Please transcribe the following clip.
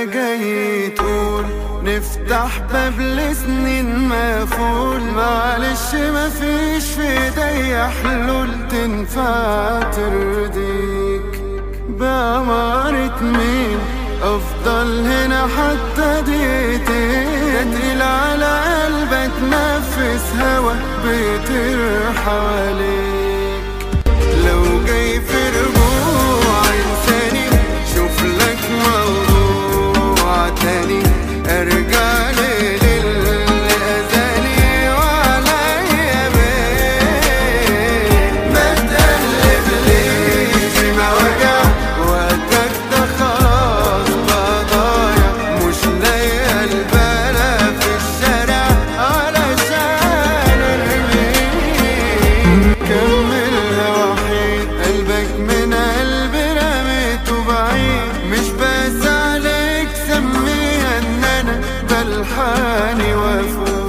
ولا جاي تقول نفتح باب لسنين مقفول معلش مفيش في ايديا حلول تنفع ترضيك بأمارة مين افضل هنا حتى دقيقتين تقيل على قلبك نفس هوا بيطير حواليك لو جاي في رجوع انساني شوف لك موضوع تاني ارجع لي للي اذاني وعليا بيه ما تقلب لي في مواجع وقتك ده خلاص بقى ضايع مش لاقي البلا في الشارع علشان ارميك كملها وحيد قلبك من قلبي رميته بعيد مش بس عليك سميها ان انا بلحاني وافوق